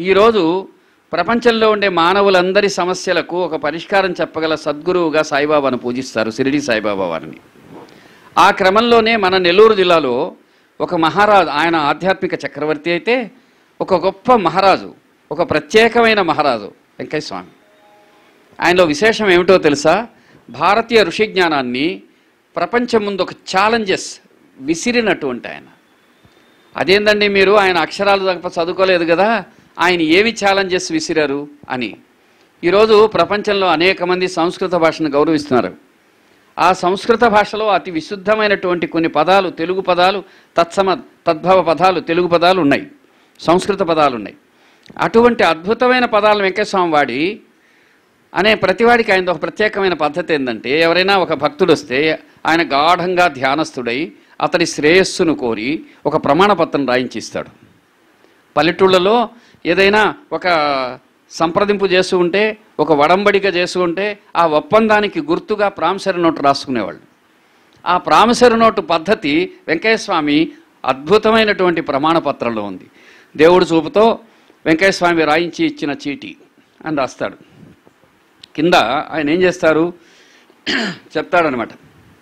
ఈరోజు ప్రపంచంలో ఉండే మానవులందరి సమస్యలకు ఒక పరిష్కారం చెప్పగల సద్గురువుగా సాయిబాబాను పూజిస్తారు షిరిడి సాయిబాబా వారిని ఆ క్రమంలోనే మన నెల్లూరు జిల్లాలో ఒక మహారాజు ఆయన ఆధ్యాత్మిక చక్రవర్తి అయితే ఒక గొప్ప మహారాజు ఒక ప్రత్యేకమైన మహారాజు వెంకయ్య స్వామి ఆయనలో విశేషం ఏమిటో తెలుసా భారతీయ ఋషి జ్ఞానాన్ని ప్రపంచం ముందు ఒక ఛాలెంజెస్ విసిరినటువంటి ఆయన అదేందండి మీరు ఆయన అక్షరాలు తప్ప చదువుకోలేదు కదా ఆయన ఏమి ఛాలెంజెస్ విసిరారు అని ఈరోజు ప్రపంచంలో అనేక మంది సంస్కృత భాషను గౌరవిస్తున్నారు ఆ సంస్కృత భాషలో అతి విశుద్ధమైనటువంటి కొన్ని పదాలు తెలుగు పదాలు తత్సమ తద్భవ పదాలు తెలుగు పదాలు ఉన్నాయి సంస్కృత పదాలు ఉన్నాయి అటువంటి అద్భుతమైన పదాలను వెంకటస్వామి వాడి అనే ప్రతివాడికి ఆయన ఒక ప్రత్యేకమైన పద్ధతి ఏంటంటే ఎవరైనా ఒక భక్తుడు వస్తే ఆయన గాఢంగా ధ్యానస్థుడై అతడి శ్రేయస్సును కోరి ఒక ప్రమాణపత్రం రాయించి ఇస్తాడు పల్లెటూళ్ళలో ఏదైనా ఒక సంప్రదింపు చేస్తూ ఉంటే ఒక వడంబడిక చేస్తూ ఉంటే ఆ ఒప్పందానికి గుర్తుగా ప్రామిసరీ నోటు రాసుకునేవాళ్ళు ఆ ప్రామిసరీ నోటు పద్ధతి వెంకయ్యస్వామి అద్భుతమైనటువంటి ప్రమాణపత్రంలో ఉంది దేవుడు చూపుతో వెంకయ్యస్వామి రాయించి ఇచ్చిన చీటీ అని రాస్తాడు కింద ఆయన ఏం చేస్తారు చెప్తాడనమాట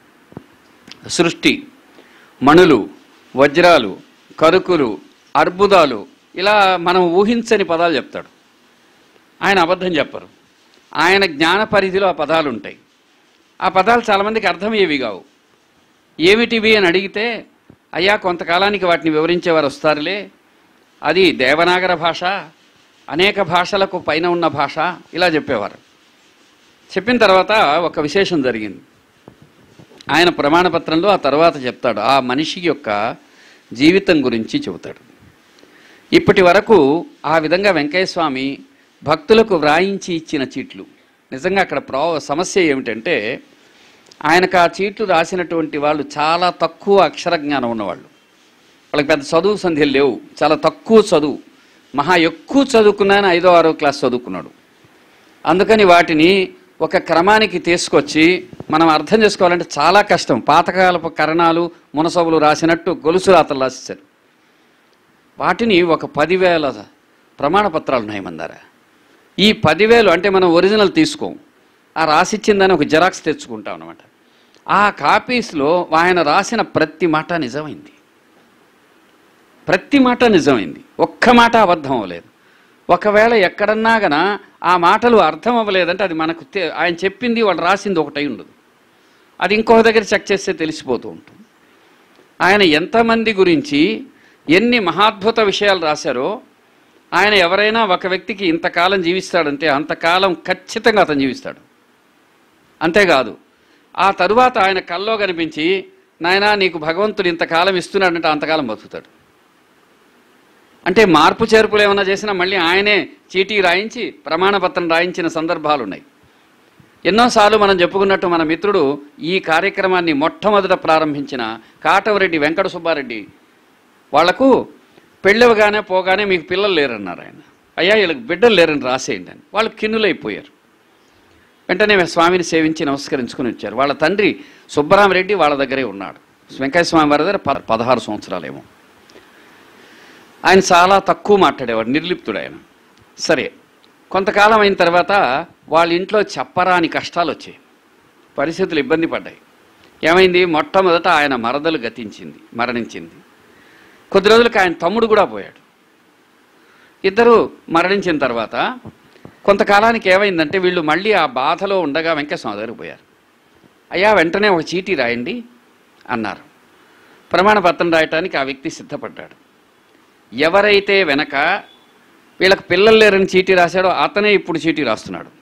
సృష్టి మణులు వజ్రాలు కరుకులు అర్బుదాలు ఇలా మనం ఊహించని పదాలు చెప్తాడు ఆయన అబద్ధం చెప్పరు ఆయన జ్ఞాన పరిధిలో ఆ పదాలు ఉంటాయి ఆ పదాలు చాలామందికి అర్థమయ్యేవి కావు ఏమిటివి అని అడిగితే అయ్యా కొంతకాలానికి వాటిని వివరించేవారు వస్తారులే అది దేవనాగర భాష అనేక భాషలకు పైన ఉన్న భాష ఇలా చెప్పేవారు చెప్పిన తర్వాత ఒక విశేషం జరిగింది ఆయన ప్రమాణపత్రంలో ఆ తర్వాత చెప్తాడు ఆ మనిషి యొక్క జీవితం గురించి చెబుతాడు ఇప్పటి వరకు ఆ విధంగా వెంకయ్య స్వామి భక్తులకు వ్రాయించి ఇచ్చిన చీట్లు నిజంగా అక్కడ ప్రా సమస్య ఏమిటంటే ఆయనకు ఆ చీట్లు రాసినటువంటి వాళ్ళు చాలా తక్కువ అక్షర జ్ఞానం ఉన్నవాళ్ళు వాళ్ళకి పెద్ద చదువు సంధ్యలు లేవు చాలా తక్కువ చదువు మహా ఎక్కువ చదువుకున్నాను ఐదో ఆరో క్లాస్ చదువుకున్నాడు అందుకని వాటిని ఒక క్రమానికి తీసుకొచ్చి మనం అర్థం చేసుకోవాలంటే చాలా కష్టం పాతకాలపు కరణాలు మునసబులు రాసినట్టు గొలుసు రాతలు రాసేశారు వాటిని ఒక పదివేల ప్రమాణ పత్రాలు ఉన్నాయి మన దగ్గర ఈ పదివేలు అంటే మనం ఒరిజినల్ తీసుకోం ఆ రాసిచ్చిందని ఒక జెరాక్స్ తెచ్చుకుంటాం అనమాట ఆ కాపీస్లో ఆయన రాసిన ప్రతి మాట నిజమైంది ప్రతి మాట నిజమైంది ఒక్క మాట అబద్ధం అవ్వలేదు ఒకవేళ ఎక్కడన్నా గన ఆ మాటలు అర్థం అవ్వలేదంటే అది మనకు తె- ఆయన చెప్పింది వాళ్ళు రాసింది ఒకటై ఉండదు అది ఇంకొక దగ్గర చెక్ చేస్తే తెలిసిపోతూ ఉంటుంది ఆయన ఎంతమంది గురించి ఎన్ని మహాద్భుత విషయాలు రాశారో ఆయన ఎవరైనా ఒక వ్యక్తికి ఇంతకాలం జీవిస్తాడంటే అంతకాలం ఖచ్చితంగా అతను జీవిస్తాడు అంతేకాదు ఆ తరువాత ఆయన కల్లో కనిపించి నాయనా నీకు భగవంతుడు ఇంతకాలం ఇస్తున్నాడంటే అంతకాలం బతుకుతాడు అంటే మార్పు చేర్పులు ఏమైనా చేసినా మళ్ళీ ఆయనే చీటీ రాయించి ప్రమాణపత్రం రాయించిన సందర్భాలు ఉన్నాయి ఎన్నోసార్లు మనం చెప్పుకున్నట్టు మన మిత్రుడు ఈ కార్యక్రమాన్ని మొట్టమొదట ప్రారంభించిన కాటవరెడ్డి వెంకట సుబ్బారెడ్డి వాళ్లకు పెళ్ళవగానే పోగానే మీకు పిల్లలు లేరన్నారు ఆయన అయ్యా వీళ్ళకి బిడ్డలు లేరని రాసేయండి అని వాళ్ళు కిన్నులైపోయారు వెంటనే స్వామిని సేవించి నమస్కరించుకుని వచ్చారు వాళ్ళ తండ్రి సుబ్బరామరెడ్డి వాళ్ళ దగ్గరే ఉన్నాడు వెంకయ్య స్వామి వారి దగ్గర ప- పదహారు సంవత్సరాలేమో ఆయన చాలా తక్కువ మాట్లాడేవాడు నిర్లిప్తుడు ఆయన సరే కొంతకాలం అయిన తర్వాత వాళ్ళ ఇంట్లో చెప్పరాని కష్టాలు వచ్చాయి పరిస్థితులు ఇబ్బంది పడ్డాయి ఏమైంది మొట్టమొదట ఆయన మరదలు గతించింది మరణించింది కొద్ది రోజులకు ఆయన తమ్ముడు కూడా పోయాడు ఇద్దరు మరణించిన తర్వాత కొంతకాలానికి ఏమైందంటే వీళ్ళు మళ్ళీ ఆ బాధలో ఉండగా వెంకటస్వామి దగ్గరికి పోయారు అయ్యా వెంటనే ఒక చీటీ రాయండి అన్నారు ప్రమాణపత్రం రాయటానికి ఆ వ్యక్తి సిద్ధపడ్డాడు ఎవరైతే వెనక వీళ్ళకి పిల్లలు లేరని చీటీ రాశాడో అతనే ఇప్పుడు చీటీ రాస్తున్నాడు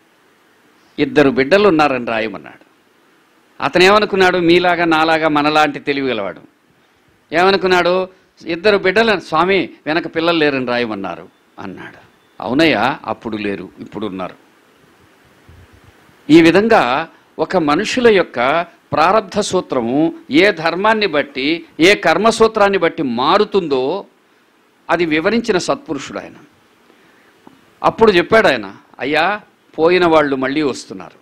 ఇద్దరు బిడ్డలు ఉన్నారని రాయమన్నాడు అతను ఏమనుకున్నాడు మీలాగా నాలాగా మనలాంటి తెలివి గలవాడు ఏమనుకున్నాడు ఇద్దరు బిడ్డలు స్వామి వెనక పిల్లలు లేరని రాయమన్నారు అన్నాడు అవునయ్యా అప్పుడు లేరు ఇప్పుడు ఉన్నారు ఈ విధంగా ఒక మనుషుల యొక్క ప్రారంధ సూత్రము ఏ ధర్మాన్ని బట్టి ఏ కర్మసూత్రాన్ని బట్టి మారుతుందో అది వివరించిన సత్పురుషుడు ఆయన అప్పుడు చెప్పాడు ఆయన అయ్యా పోయిన వాళ్ళు మళ్ళీ వస్తున్నారు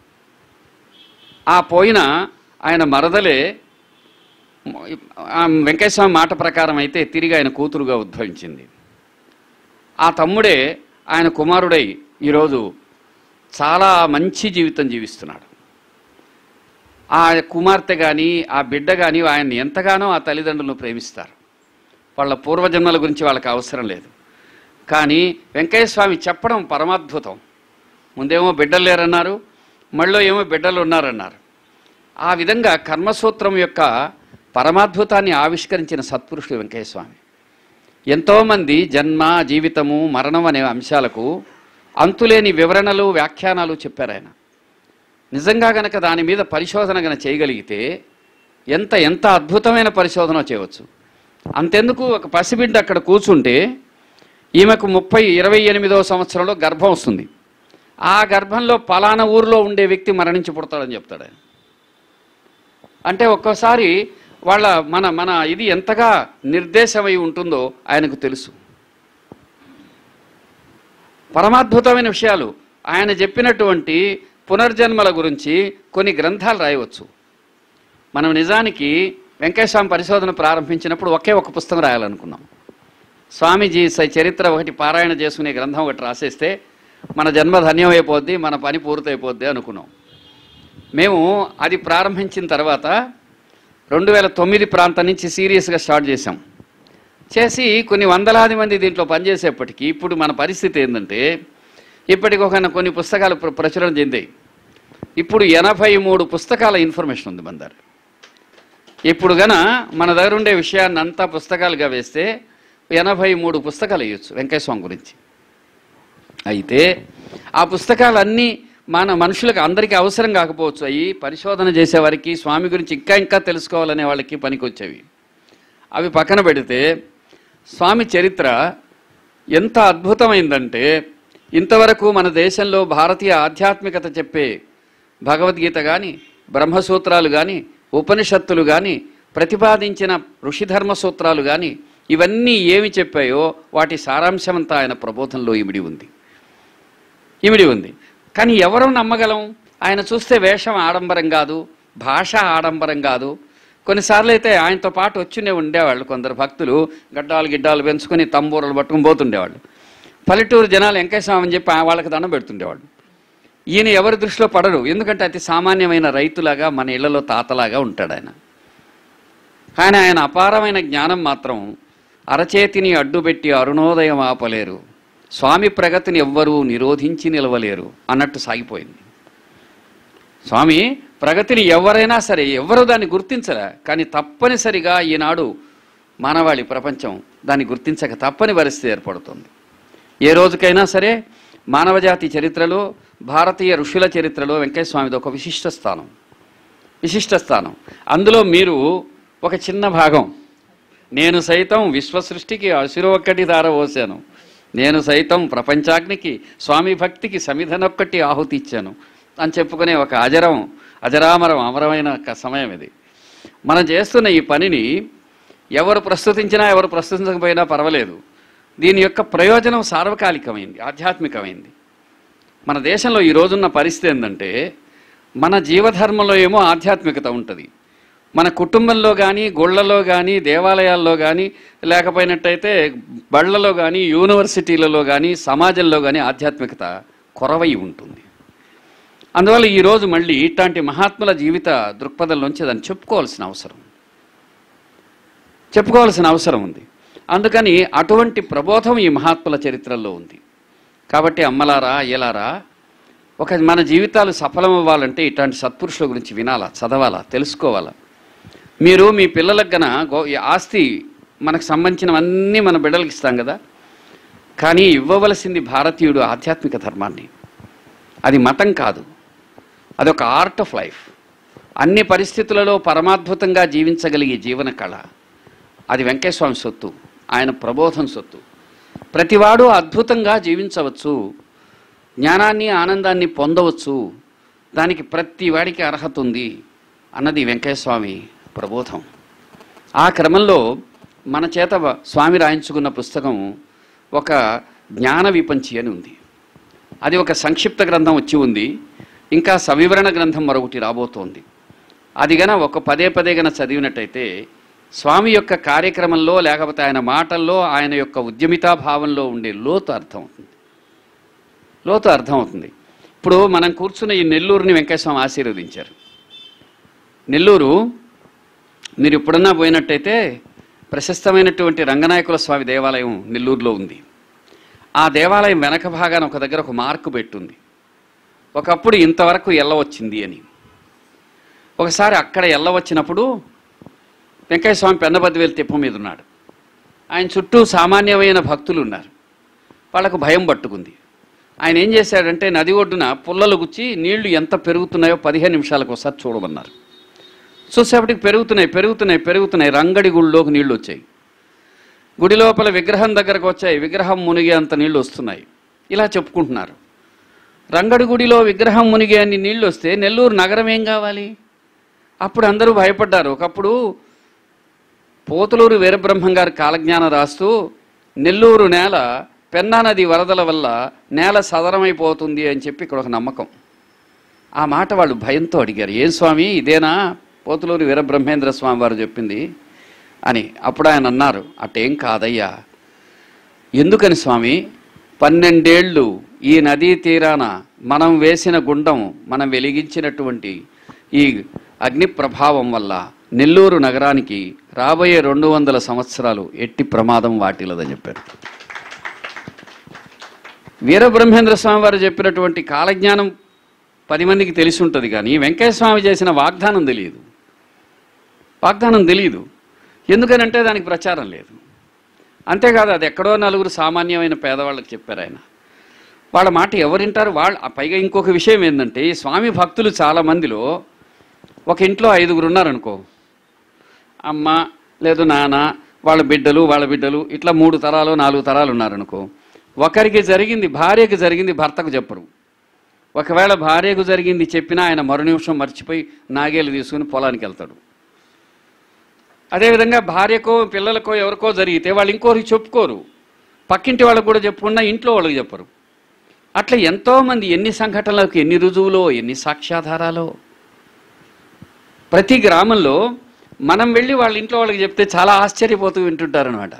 ఆ పోయిన ఆయన మరదలే ఆ వెంకటస్వామి మాట ప్రకారం అయితే తిరిగి ఆయన కూతురుగా ఉద్భవించింది ఆ తమ్ముడే ఆయన కుమారుడై ఈరోజు చాలా మంచి జీవితం జీవిస్తున్నాడు ఆ కుమార్తె కానీ ఆ బిడ్డ కానీ ఆయన్ని ఎంతగానో ఆ తల్లిదండ్రులను ప్రేమిస్తారు వాళ్ళ పూర్వజన్మల గురించి వాళ్ళకి అవసరం లేదు కానీ వెంకయ్య స్వామి చెప్పడం పరమాద్భుతం ముందేమో బిడ్డలు లేరన్నారు మళ్ళీ ఏమో బిడ్డలు ఉన్నారన్నారు ఆ విధంగా కర్మసూత్రం యొక్క పరమాద్భుతాన్ని ఆవిష్కరించిన సత్పురుషుడు వెంకయ్య స్వామి ఎంతోమంది జన్మ జీవితము మరణం అనే అంశాలకు అంతులేని వివరణలు వ్యాఖ్యానాలు చెప్పారు ఆయన నిజంగా గనక దాని మీద పరిశోధన గన చేయగలిగితే ఎంత ఎంత అద్భుతమైన పరిశోధన చేయవచ్చు అంతెందుకు ఒక పసిబిడ్డ అక్కడ కూర్చుంటే ఈమెకు ముప్పై ఇరవై ఎనిమిదవ సంవత్సరంలో గర్భం వస్తుంది ఆ గర్భంలో పలానా ఊరిలో ఉండే వ్యక్తి మరణించి పుడతాడని చెప్తాడు ఆయన అంటే ఒక్కోసారి వాళ్ళ మన మన ఇది ఎంతగా నిర్దేశమై ఉంటుందో ఆయనకు తెలుసు పరమాద్భుతమైన విషయాలు ఆయన చెప్పినటువంటి పునర్జన్మల గురించి కొన్ని గ్రంథాలు రాయవచ్చు మనం నిజానికి వెంకటస్వామి పరిశోధన ప్రారంభించినప్పుడు ఒకే ఒక పుస్తకం రాయాలనుకున్నాం స్వామీజీ స- చరిత్ర ఒకటి పారాయణ చేసుకునే గ్రంథం ఒకటి రాసేస్తే మన జన్మ ధన్యమైపోద్ది మన పని పూర్తయిపోద్ది అనుకున్నాం మేము అది ప్రారంభించిన తర్వాత రెండు వేల తొమ్మిది ప్రాంతం నుంచి సీరియస్గా స్టార్ట్ చేసాం చేసి కొన్ని వందలాది మంది దీంట్లో పనిచేసేప్పటికీ ఇప్పుడు మన పరిస్థితి ఏంటంటే ఇప్పటికి ఒక కొన్ని పుస్తకాలు ప్ర- ప్రచురణ చెందాయి ఇప్పుడు ఎనభై మూడు పుస్తకాల ఇన్ఫర్మేషన్ ఉంది మన దగ్గర ఇప్పుడు గన మన దగ్గర ఉండే విషయాన్ని అంతా పుస్తకాలుగా వేస్తే ఎనభై మూడు పుస్తకాలు వేయచ్చు వెంకటస్వామి గురించి అయితే ఆ పుస్తకాలన్నీ మన మనుషులకు అందరికీ అవసరం కాకపోవచ్చు అవి పరిశోధన చేసేవారికి స్వామి గురించి ఇంకా ఇంకా తెలుసుకోవాలనే వాళ్ళకి పనికొచ్చేవి అవి పక్కన పెడితే స్వామి చరిత్ర ఎంత అద్భుతమైందంటే ఇంతవరకు మన దేశంలో భారతీయ ఆధ్యాత్మికత చెప్పే భగవద్గీత కానీ బ్రహ్మసూత్రాలు కానీ ఉపనిషత్తులు కానీ ప్రతిపాదించిన ఋషిధర్మ సూత్రాలు కానీ ఇవన్నీ ఏమి చెప్పాయో వాటి సారాంశమంతా ఆయన ప్రబోధంలో ఇమిడి ఉంది ఇమిడి ఉంది కానీ ఎవరు నమ్మగలం ఆయన చూస్తే వేషం ఆడంబరం కాదు భాష ఆడంబరం కాదు కొన్నిసార్లు అయితే ఆయనతో పాటు వచ్చినే ఉండేవాళ్ళు కొందరు భక్తులు గడ్డాలు గిడ్డాలు పెంచుకొని తంబూరలు పట్టుకుని పోతుండేవాళ్ళు పల్లెటూరు జనాలు వెంకటేశ్వరం అని చెప్పి ఆ వాళ్ళకి దండం పెడుతుండేవాళ్ళు ఈయన ఎవరి దృష్టిలో పడరు ఎందుకంటే అతి సామాన్యమైన రైతులాగా మన ఇళ్లలో తాతలాగా ఉంటాడు ఆయన కానీ ఆయన అపారమైన జ్ఞానం మాత్రం అరచేతిని అడ్డుపెట్టి అరుణోదయం ఆపలేరు స్వామి ప్రగతిని ఎవ్వరూ నిరోధించి నిలవలేరు అన్నట్టు సాగిపోయింది స్వామి ప్రగతిని ఎవరైనా సరే ఎవరు దాన్ని గుర్తించరా కానీ తప్పనిసరిగా ఈనాడు మానవాళి ప్రపంచం దాన్ని గుర్తించక తప్పని పరిస్థితి ఏర్పడుతుంది ఏ రోజుకైనా సరే మానవజాతి చరిత్రలో భారతీయ ఋషుల చరిత్రలో వెంకయ్య స్వామిది ఒక విశిష్ట స్థానం విశిష్ట స్థానం అందులో మీరు ఒక చిన్న భాగం నేను సైతం విశ్వ సృష్టికి అసురు ఒక్కటి ధార పోసాను నేను సైతం ప్రపంచాగ్నికి స్వామి భక్తికి సమిధనొక్కటి ఆహుతి ఇచ్చాను అని చెప్పుకునే ఒక అజరం అజరామరం అమరమైన ఒక సమయం ఇది మనం చేస్తున్న ఈ పనిని ఎవరు ప్రస్తుతించినా ఎవరు ప్రస్తుతించకపోయినా పర్వాలేదు దీని యొక్క ప్రయోజనం సార్వకాలికమైంది ఆధ్యాత్మికమైంది మన దేశంలో ఈ రోజున్న పరిస్థితి ఏంటంటే మన జీవధర్మంలో ఏమో ఆధ్యాత్మికత ఉంటుంది మన కుటుంబంలో కానీ గుళ్ళలో కానీ దేవాలయాల్లో కానీ లేకపోయినట్టయితే బళ్ళలో కానీ యూనివర్సిటీలలో కానీ సమాజంలో కానీ ఆధ్యాత్మికత కొరవై ఉంటుంది అందువల్ల ఈరోజు మళ్ళీ ఇట్లాంటి మహాత్ముల జీవిత దృక్పథంలోంచి దాన్ని చెప్పుకోవాల్సిన అవసరం చెప్పుకోవాల్సిన అవసరం ఉంది అందుకని అటువంటి ప్రబోధం ఈ మహాత్ముల చరిత్రలో ఉంది కాబట్టి అమ్మలారా అయ్యలారా ఒక మన జీవితాలు సఫలం అవ్వాలంటే ఇట్లాంటి సత్పురుషుల గురించి వినాలా చదవాలా తెలుసుకోవాలా మీరు మీ పిల్లలకు గన గో ఈ ఆస్తి మనకు సంబంధించినవన్నీ మన బిడ్డలకు ఇస్తాం కదా కానీ ఇవ్వవలసింది భారతీయుడు ఆధ్యాత్మిక ధర్మాన్ని అది మతం కాదు అదొక ఆర్ట్ ఆఫ్ లైఫ్ అన్ని పరిస్థితులలో పరమాద్భుతంగా జీవించగలిగే జీవన కళ అది వెంకటస్వామి సొత్తు ఆయన ప్రబోధం సొత్తు ప్రతివాడు అద్భుతంగా జీవించవచ్చు జ్ఞానాన్ని ఆనందాన్ని పొందవచ్చు దానికి ప్రతి వాడికి అర్హత ఉంది అన్నది వెంకటస్వామి ప్రబోధం ఆ క్రమంలో మన చేత వ- స్వామి రాయించుకున్న పుస్తకం ఒక జ్ఞాన విపంచి అని ఉంది అది ఒక సంక్షిప్త గ్రంథం వచ్చి ఉంది ఇంకా సవివరణ గ్రంథం మరొకటి రాబోతోంది అది గన ఒక పదే పదే గన చదివినట్టయితే స్వామి యొక్క కార్యక్రమంలో లేకపోతే ఆయన మాటల్లో ఆయన యొక్క ఉద్యమితా భావంలో ఉండే లోతు అర్థమవుతుంది లోతు అర్థమవుతుంది ఇప్పుడు మనం కూర్చున్న ఈ నెల్లూరుని వెంకటస్వామి ఆశీర్వదించారు నెల్లూరు మీరు ఎప్పుడన్నా పోయినట్టయితే ప్రశస్తమైనటువంటి రంగనాయకుల స్వామి దేవాలయం నెల్లూరులో ఉంది ఆ దేవాలయం వెనక భాగాన ఒక దగ్గర ఒక మార్కు పెట్టుంది ఒకప్పుడు ఇంతవరకు ఎల్లవచ్చింది అని ఒకసారి అక్కడ ఎల్లవచ్చినప్పుడు వెంకయ్య స్వామి పెన్నబద్దివేలు తిప్ప మీద ఉన్నాడు ఆయన చుట్టూ సామాన్యమైన భక్తులు ఉన్నారు వాళ్ళకు భయం పట్టుకుంది ఆయన ఏం చేశాడంటే నది ఒడ్డున పుల్లలు గుచ్చి నీళ్లు ఎంత పెరుగుతున్నాయో పదిహేను నిమిషాలకు ఒకసారి చూడమన్నారు చూసేపటికి పెరుగుతున్నాయి పెరుగుతున్నాయి పెరుగుతున్నాయి రంగడి గుళ్ళోకి నీళ్లు వచ్చాయి గుడి లోపల విగ్రహం దగ్గరకు వచ్చాయి విగ్రహం మునిగే అంత నీళ్లు వస్తున్నాయి ఇలా చెప్పుకుంటున్నారు రంగడి గుడిలో విగ్రహం మునిగే అన్ని నీళ్లు వస్తే నెల్లూరు నగరం ఏం కావాలి అప్పుడు అందరూ భయపడ్డారు ఒకప్పుడు పోతులూరు వీరబ్రహ్మం గారి కాలజ్ఞానం రాస్తూ నెల్లూరు నేల పెన్నా నది వరదల వల్ల నేల సదరమైపోతుంది అని చెప్పి ఇక్కడ ఒక నమ్మకం ఆ మాట వాళ్ళు భయంతో అడిగారు ఏం స్వామి ఇదేనా పోతులూరు వీరబ్రహ్మేంద్ర స్వామి వారు చెప్పింది అని అప్పుడు ఆయన అన్నారు అటేం కాదయ్యా ఎందుకని స్వామి పన్నెండేళ్ళు ఈ నదీ తీరాన మనం వేసిన గుండం మనం వెలిగించినటువంటి ఈ అగ్ని ప్రభావం వల్ల నెల్లూరు నగరానికి రాబోయే రెండు వందల సంవత్సరాలు ఎట్టి ప్రమాదం వాటిల్లదని చెప్పారు వీరబ్రహ్మేంద్ర స్వామి వారు చెప్పినటువంటి కాలజ్ఞానం పది మందికి తెలిసి ఉంటుంది కానీ వెంకయ్య స్వామి చేసిన వాగ్దానం తెలియదు వాగ్దానం తెలియదు ఎందుకనంటే దానికి ప్రచారం లేదు అంతేకాదు అది ఎక్కడో నలుగురు సామాన్యమైన పేదవాళ్ళకి చెప్పారు ఆయన వాళ్ళ మాట ఎవరింటారు వాళ్ళు ఆ పైగా ఇంకొక విషయం ఏంటంటే ఈ స్వామి భక్తులు చాలా మందిలో ఒక ఇంట్లో ఐదుగురు ఉన్నారనుకో అమ్మ లేదు నాన్న వాళ్ళ బిడ్డలు వాళ్ళ బిడ్డలు ఇట్లా మూడు తరాలు నాలుగు తరాలు ఉన్నారనుకో ఒకరికి జరిగింది భార్యకి జరిగింది భర్తకు చెప్పరు ఒకవేళ భార్యకు జరిగింది చెప్పినా ఆయన మరు నిమిషం మర్చిపోయి నాగేలు తీసుకుని పొలానికి వెళ్తాడు అదేవిధంగా భార్యకో పిల్లలకో ఎవరికో జరిగితే వాళ్ళు ఇంకోరికి చెప్పుకోరు పక్కింటి వాళ్ళకు కూడా చెప్పుకున్నా ఇంట్లో వాళ్ళకి చెప్పరు అట్లా ఎంతోమంది ఎన్ని సంఘటనలకు ఎన్ని రుజువులో ఎన్ని సాక్ష్యాధారాలో ప్రతి గ్రామంలో మనం వెళ్ళి వాళ్ళ ఇంట్లో వాళ్ళకి చెప్తే చాలా ఆశ్చర్యపోతూ వింటుంటారనమాట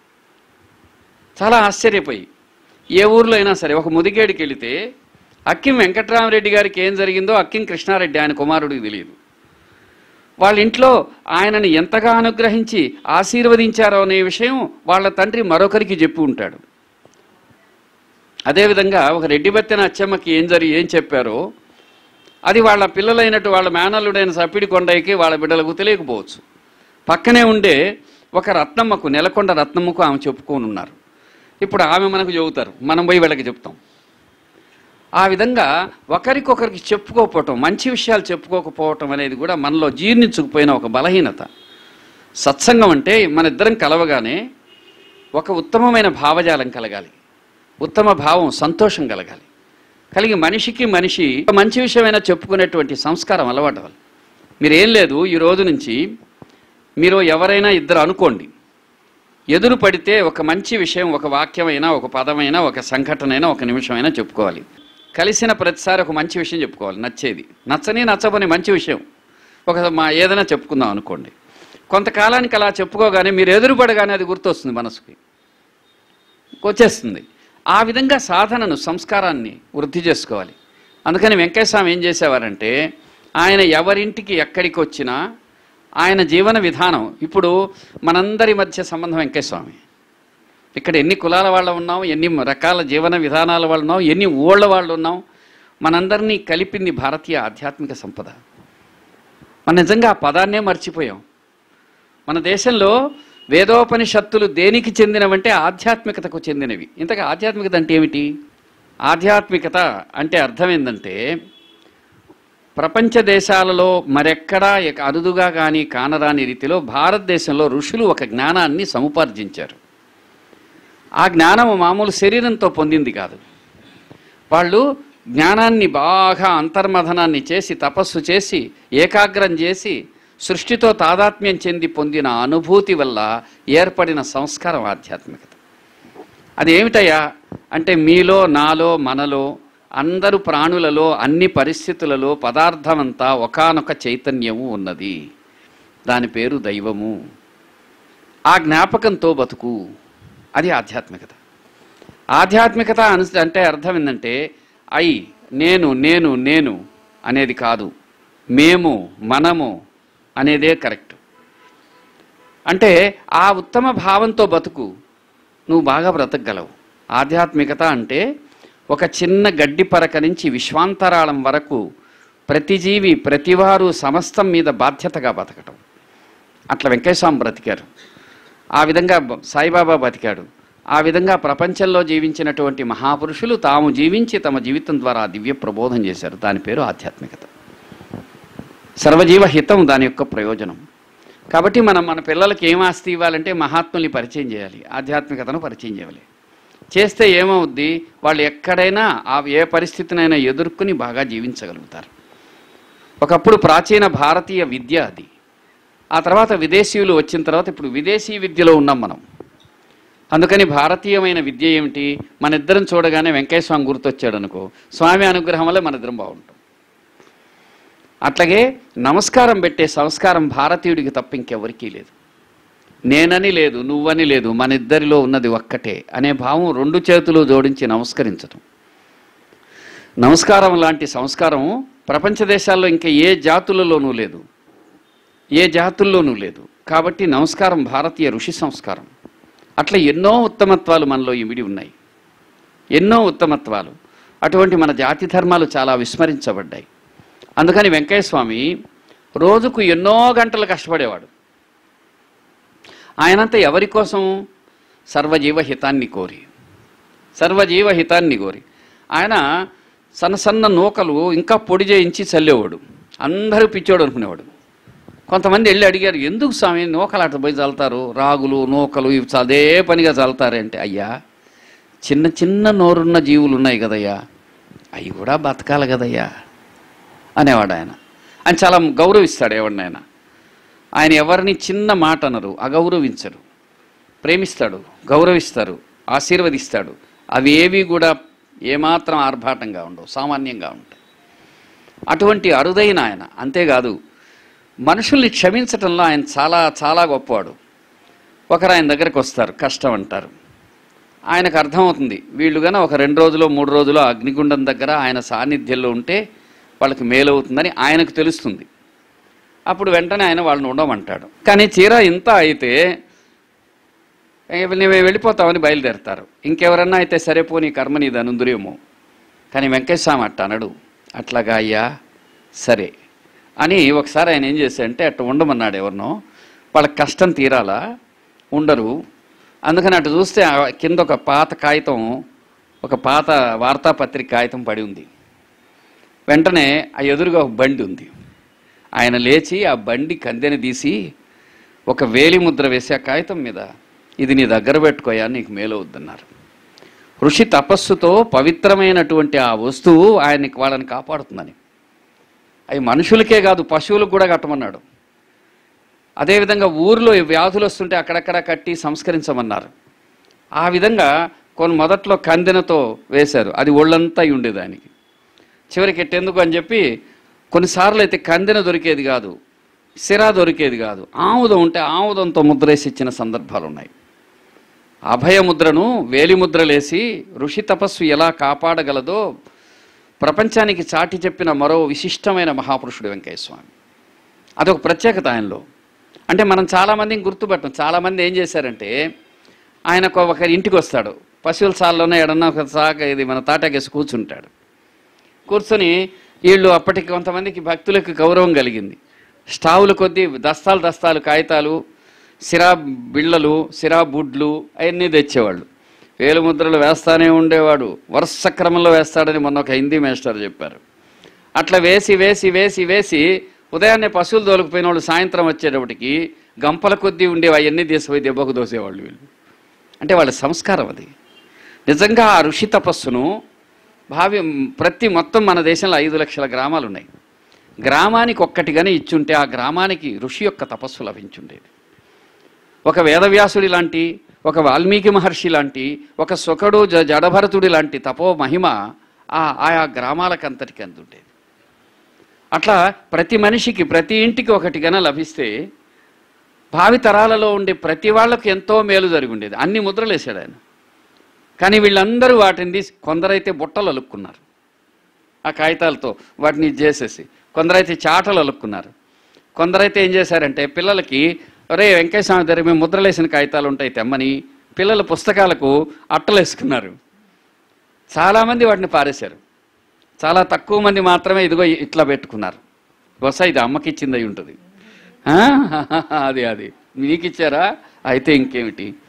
చాలా ఆశ్చర్యపోయి ఏ ఊర్లో అయినా సరే ఒక ముదిగేడికి వెళితే అక్కిం వెంకట్రామరెడ్డి గారికి ఏం జరిగిందో అక్కిం కృష్ణారెడ్డి ఆయన కుమారుడికి తెలియదు వాళ్ళ ఇంట్లో ఆయనని ఎంతగా అనుగ్రహించి ఆశీర్వదించారో అనే విషయం వాళ్ళ తండ్రి మరొకరికి చెప్పి ఉంటాడు అదేవిధంగా ఒక రెడ్డిబత్తెన అచ్చమ్మకి ఏం జరిగి ఏం చెప్పారో అది వాళ్ళ పిల్లలైనట్టు వాళ్ళ మేనల్లుడైన సప్పిడి కొండయ్యకి వాళ్ళ బిడ్డలకు తెలియకపోవచ్చు పక్కనే ఉండే ఒక రత్నమ్మకు నెలకొండ రత్నమ్మకు ఆమె చెప్పుకొని ఉన్నారు ఇప్పుడు ఆమె మనకు చెబుతారు మనం పోయి వీళ్ళకి చెప్తాం ఆ విధంగా ఒకరికొకరికి చెప్పుకోకపోవటం మంచి విషయాలు చెప్పుకోకపోవటం అనేది కూడా మనలో జీర్ణించుకుపోయిన ఒక బలహీనత సత్సంగం అంటే మన ఇద్దరం కలవగానే ఒక ఉత్తమమైన భావజాలం కలగాలి ఉత్తమ భావం సంతోషం కలగాలి కలిగి మనిషికి మనిషి ఒక మంచి విషయమైనా చెప్పుకునేటువంటి సంస్కారం అలవాటు అవ్వాలి మీరేం లేదు ఈ రోజు నుంచి మీరు ఎవరైనా ఇద్దరు అనుకోండి ఎదురు పడితే ఒక మంచి విషయం ఒక వాక్యమైనా ఒక పదమైనా ఒక సంఘటనైనా ఒక నిమిషమైనా చెప్పుకోవాలి కలిసిన ప్రతిసారి ఒక మంచి విషయం చెప్పుకోవాలి నచ్చేది నచ్చని నచ్చబోని మంచి విషయం ఒక మా ఏదైనా చెప్పుకుందాం అనుకోండి కొంతకాలానికి అలా చెప్పుకోగానే మీరు ఎదురుపడగానే అది గుర్తొస్తుంది మనసుకి వచ్చేస్తుంది ఆ విధంగా సాధనను సంస్కారాన్ని వృద్ధి చేసుకోవాలి అందుకని వెంకటస్వామి ఏం చేసేవారంటే ఆయన ఎవరింటికి ఎక్కడికి వచ్చినా ఆయన జీవన విధానం ఇప్పుడు మనందరి మధ్య సంబంధం వెంకటస్వామి ఇక్కడ ఎన్ని కులాల వాళ్ళు ఉన్నాం ఎన్ని రకాల జీవన విధానాల వాళ్ళు ఉన్నాం ఎన్ని ఊళ్ళ వాళ్ళు ఉన్నాం మనందరినీ కలిపింది భారతీయ ఆధ్యాత్మిక సంపద మనం నిజంగా ఆ పదాన్నే మర్చిపోయాం మన దేశంలో వేదోపనిషత్తులు దేనికి చెందినవంటే ఆధ్యాత్మికతకు చెందినవి ఇంతగా ఆధ్యాత్మికత అంటే ఏమిటి ఆధ్యాత్మికత అంటే అర్థం ఏంటంటే ప్రపంచ దేశాలలో మరెక్కడా ఇక అరుదుగా కానీ కానరాని రీతిలో భారతదేశంలో ఋషులు ఒక జ్ఞానాన్ని సముపార్జించారు ఆ జ్ఞానం మామూలు శరీరంతో పొందింది కాదు వాళ్ళు జ్ఞానాన్ని బాగా అంతర్మథనాన్ని చేసి తపస్సు చేసి ఏకాగ్రం చేసి సృష్టితో తాదాత్మ్యం చెంది పొందిన అనుభూతి వల్ల ఏర్పడిన సంస్కారం ఆధ్యాత్మికత అది ఏమిటయ్యా అంటే మీలో నాలో మనలో అందరు ప్రాణులలో అన్ని పరిస్థితులలో పదార్థమంతా ఒకానొక చైతన్యము ఉన్నది దాని పేరు దైవము ఆ జ్ఞాపకంతో బతుకు అది ఆధ్యాత్మికత ఆధ్యాత్మికత అను అంటే అర్థం ఏంటంటే ఐ నేను నేను నేను అనేది కాదు మేము మనము అనేదే కరెక్ట్ అంటే ఆ ఉత్తమ భావంతో బతుకు నువ్వు బాగా బ్రతకగలవు ఆధ్యాత్మికత అంటే ఒక చిన్న గడ్డి పరక నుంచి విశ్వాంతరాళం వరకు ప్రతి జీవి ప్రతివారు సమస్తం మీద బాధ్యతగా బతకటం అట్లా వెంకటస్వామి బ్రతికారు ఆ విధంగా బ- సాయిబాబా బతికాడు ఆ విధంగా ప్రపంచంలో జీవించినటువంటి మహాపురుషులు తాము జీవించి తమ జీవితం ద్వారా దివ్య ప్రబోధం చేశారు దాని పేరు ఆధ్యాత్మికత సర్వజీవ హితం దాని యొక్క ప్రయోజనం కాబట్టి మనం మన పిల్లలకి ఏం ఆస్తి ఇవ్వాలంటే మహాత్ముల్ని పరిచయం చేయాలి ఆధ్యాత్మికతను పరిచయం చేయాలి చేస్తే ఏమవుద్ది వాళ్ళు ఎక్కడైనా ఆ ఏ పరిస్థితినైనా ఎదుర్కొని బాగా జీవించగలుగుతారు ఒకప్పుడు ప్రాచీన భారతీయ విద్య అది ఆ తర్వాత విదేశీయులు వచ్చిన తర్వాత ఇప్పుడు విదేశీ విద్యలో ఉన్నాం మనం అందుకని భారతీయమైన విద్య ఏమిటి మన ఇద్దరం చూడగానే వెంకయ్య స్వామి గుర్తొచ్చాడు అనుకో స్వామి అనుగ్రహం వల్ల మన ఇద్దరం బాగుంటాం అట్లాగే నమస్కారం పెట్టే సంస్కారం భారతీయుడికి తప్ప ఇంకెవరికీ లేదు నేనని లేదు నువ్వని లేదు మన ఇద్దరిలో ఉన్నది ఒక్కటే అనే భావం రెండు చేతులు జోడించి నమస్కరించటం నమస్కారం లాంటి సంస్కారం ప్రపంచ దేశాల్లో ఇంకా ఏ జాతులలోనూ లేదు ఏ జాతుల్లోనూ లేదు కాబట్టి నమస్కారం భారతీయ ఋషి సంస్కారం అట్లా ఎన్నో ఉత్తమత్వాలు మనలో ఇమిడి ఉన్నాయి ఎన్నో ఉత్తమత్వాలు అటువంటి మన జాతి ధర్మాలు చాలా విస్మరించబడ్డాయి అందుకని వెంకయ్య స్వామి రోజుకు ఎన్నో గంటలు కష్టపడేవాడు ఆయనంతా ఎవరి కోసం సర్వజీవ హితాన్ని కోరి సర్వజీవ హితాన్ని కోరి ఆయన సన్న సన్న నూకలు ఇంకా పొడి చేయించి చల్లేవాడు అందరూ పిచ్చోడు అనుకునేవాడు కొంతమంది వెళ్ళి అడిగారు ఎందుకు స్వామి నూకలు అట్లా పోయి చల్లుతారు రాగులు నూకలు ఇవి అదే పనిగా చల్లుతారంటే అయ్యా చిన్న చిన్న నోరున్న జీవులు ఉన్నాయి కదయ్యా అవి కూడా బతకాలి కదయ్యా అనేవాడు ఆయన ఆయన చాలా గౌరవిస్తాడు ఎవరిని ఆయన ఆయన ఎవరిని చిన్న మాట అనరు అగౌరవించరు ప్రేమిస్తాడు గౌరవిస్తారు ఆశీర్వదిస్తాడు అవి ఏవి కూడా ఏమాత్రం ఆర్భాటంగా ఉండవు సామాన్యంగా ఉంటాయి అటువంటి అరుదైన ఆయన అంతేకాదు మనుషుల్ని క్షమించటంలో ఆయన చాలా చాలా గొప్పవాడు ఒకరు ఆయన దగ్గరికి వస్తారు కష్టం అంటారు ఆయనకు అర్థమవుతుంది వీళ్ళు గన ఒక రెండు రోజులు మూడు రోజులు అగ్నిగుండం దగ్గర ఆయన సాన్నిధ్యంలో ఉంటే వాళ్ళకి మేలవుతుందని ఆయనకు తెలుస్తుంది అప్పుడు వెంటనే ఆయన వాళ్ళని ఉండమంటాడు కానీ చీర ఇంత అయితే మేము వెళ్ళిపోతామని బయలుదేరతారు ఇంకెవరన్నా అయితే సరే పోనీ కర్మ నీది అనుందురేమో కానీ వెంకటస్వామి అట్ట అనడు అట్లాగా అయ్యా సరే అని ఒకసారి ఆయన ఏం చేశాడంటే అట్ట ఉండమన్నాడు ఎవరినో వాళ్ళకి కష్టం తీరాలా ఉండరు అందుకని అటు చూస్తే ఆ కింద ఒక పాత కాగితం ఒక పాత వార్తాపత్రిక కాగితం పడి ఉంది వెంటనే ఆ ఎదురుగా ఒక బండి ఉంది ఆయన లేచి ఆ బండి కందెని తీసి ఒక వేలి ముద్ర వేసి ఆ కాగితం మీద ఇది నీ దగ్గర పెట్టుకోయా నీకు మేలవుద్దన్నారు ఋషి తపస్సుతో పవిత్రమైనటువంటి ఆ వస్తువు ఆయనకి వాళ్ళని కాపాడుతుందని అవి మనుషులకే కాదు పశువులకు కూడా కట్టమన్నాడు అదేవిధంగా ఊర్లో ఈ వ్యాధులు వస్తుంటే అక్కడక్కడ కట్టి సంస్కరించమన్నారు ఆ విధంగా కొన్ని మొదట్లో కందెనతో వేశారు అది ఒళ్ళంతా అయి ఉండేది ఆయనకి చివరికి ఎట్టెందుకు అని చెప్పి కొన్నిసార్లు అయితే కందెన దొరికేది కాదు సిరా దొరికేది కాదు ఆముదం ఉంటే ఆముదంతో ముద్రేసి ఇచ్చిన సందర్భాలు ఉన్నాయి అభయముద్రను వేలిముద్రలేసి ఋషి తపస్సు ఎలా కాపాడగలదో ప్రపంచానికి చాటి చెప్పిన మరో విశిష్టమైన మహాపురుషుడు వెంకయ్య స్వామి అదొక ప్రత్యేకత ఆయనలో అంటే మనం చాలామందిని గుర్తుపట్టం చాలామంది ఏం చేశారంటే ఆయన ఒక- ఒకరి ఇంటికి వస్తాడు పశువుల సాల్లోనే ఎడన్నా ఒక సాగ ఇది మన తాటాకేసి కూర్చుంటాడు కూర్చొని వీళ్ళు అప్పటికి కొంతమందికి భక్తులకు గౌరవం కలిగింది స్టావులు కొద్దీ దస్తాలు దస్తాలు కాగితాలు సిరా బిళ్ళలు సిరా బుడ్లు అవన్నీ తెచ్చేవాళ్ళు వేలు ముద్రలు వేస్తానే ఉండేవాడు వరుస క్రమంలో వేస్తాడని మొన్న ఒక హిందీ మాస్టర్ చెప్పారు అట్లా వేసి వేసి వేసి వేసి ఉదయాన్నే పశువులు తోలుకుపోయిన వాళ్ళు సాయంత్రం వచ్చేటప్పటికి గంపల కొద్దీ ఉండేవి అవన్నీ తీసిపోయి దెబ్బకు దోసేవాళ్ళు వీళ్ళు అంటే వాళ్ళ సంస్కారం అది నిజంగా ఆ ఋషి తపస్సును భావి ప్రతి మొత్తం మన దేశంలో ఐదు లక్షల గ్రామాలు ఉన్నాయి గ్రామానికి ఒక్కటిగానే ఇచ్చుంటే ఆ గ్రామానికి ఋషి యొక్క తపస్సు లభించుండేది ఒక వేదవ్యాసుడి లాంటి ఒక వాల్మీకి మహర్షి లాంటి ఒక సుఖడు జ జడభరతుడి లాంటి తపో మహిమ ఆ ఆయా గ్రామాలకంతటికి అందుండేది అట్లా ప్రతి మనిషికి ప్రతి ఇంటికి ఒకటిగానే లభిస్తే భావి తరాలలో ఉండే ప్రతి వాళ్ళకు ఎంతో మేలు జరిగి ఉండేది అన్ని ముద్రలు వేసాడు ఆయన కానీ వీళ్ళందరూ వాటిని తీసి కొందరైతే బుట్టలు అలుక్కున్నారు ఆ కాగితాలతో వాటిని ఇది చేసేసి కొందరైతే చాటలు అలుక్కున్నారు కొందరైతే ఏం చేశారంటే పిల్లలకి ఒరే వెంకయ్య స్వామి దగ్గర మేము ముద్రలేసిన కాగితాలు ఉంటాయి తెమ్మని పిల్లల పుస్తకాలకు అట్టలు వేసుకున్నారు చాలామంది వాటిని పారేశారు చాలా తక్కువ మంది మాత్రమే ఇదిగో ఇట్లా పెట్టుకున్నారు బహుశా ఇది అమ్మకి ఇచ్చింది అయి ఉంటుంది ఆ? అది అది మీకు ఇచ్చారా అయితే ఇంకేమిటి